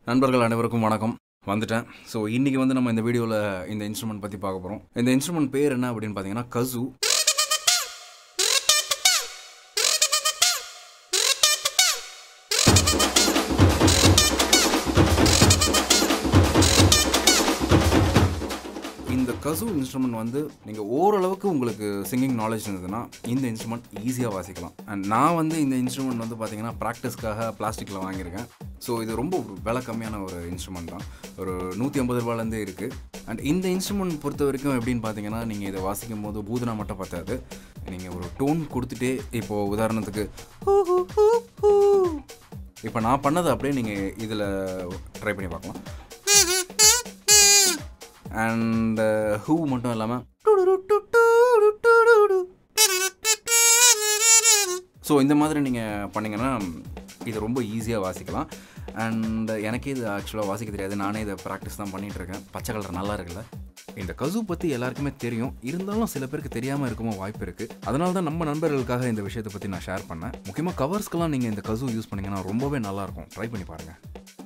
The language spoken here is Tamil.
நண்பர்கள் அனைவருக்கும் வணக்கம் வந்துட்டேன் ஸோ இன்றைக்கி வந்து நம்ம இந்த வீடியோவில் இந்த இன்ஸ்ட்ருமெண்ட் பற்றி பார்க்க போகிறோம் இந்த இன்ஸ்ட்ருமெண்ட் பேர் என்ன அப்படின்னு பார்த்தீங்கன்னா கசு இந்த கசு இன்ஸ்ட்ருமெண்ட் வந்து நீங்கள் ஓரளவுக்கு உங்களுக்கு சிங்கிங் நாலேஜ் இருந்ததுன்னா இந்த இன்ஸ்ட்ருமெண்ட் ஈஸியாக வாசிக்கலாம் அண்ட் நான் வந்து இந்த இன்ஸ்ட்ருமெண்ட் வந்து பார்த்தீங்கன்னா ப்ராக்டிஸ்க்காக பிளாஸ்டிக்கில் வாங்கியிருக்கேன் ஸோ இது ரொம்ப ஒரு விலை கம்மியான ஒரு இன்ஸ்ட்ருமெண்ட் தான் ஒரு நூற்றி ஐம்பது ரூபாலேருந்தே இருக்குது அண்ட் இந்த இன்ஸ்ட்ருமெண்ட் பொறுத்த வரைக்கும் எப்படின்னு பார்த்தீங்கன்னா நீங்கள் இதை வாசிக்கும் போது பூதனா மட்டும் பார்த்தாது நீங்கள் ஒரு டோன் கொடுத்துட்டே இப்போது உதாரணத்துக்கு ஹூ ஹூ ஹூ ஹூ. இப்போ நான் பண்ணதை அப்படியே நீங்கள் இதில் ட்ரை பண்ணி பார்க்கலாம் அண்ட் ஹூ மட்டும் இல்லாமல் ஸோ இந்த மாதிரி நீங்கள் பண்ணிங்கன்னா இது ரொம்ப ஈஸியாக வாசிக்கலாம் அண்ட் எனக்கே இது ஆக்சுவலாக வாசிக்க தெரியாது நானே இதை ப்ராக்டிஸ் தான் பண்ணிகிட்டு இருக்கேன் பச்சை கலர் நல்லா இருக்குல்ல இந்த கசு பற்றி எல்லாருக்குமே தெரியும் இருந்தாலும் சில பேருக்கு தெரியாமல் இருக்குமோ வாய்ப்பு இருக்குது அதனால தான் நம்ம நண்பர்களுக்காக இந்த விஷயத்தை பற்றி நான் ஷேர் பண்ணேன் முக்கியமாக கவர்ஸ்க்கெல்லாம் நீங்கள் இந்த கசு யூஸ் பண்ணிங்கன்னா ரொம்பவே நல்லாயிருக்கும் ட்ரை பண்ணி பாருங்கள்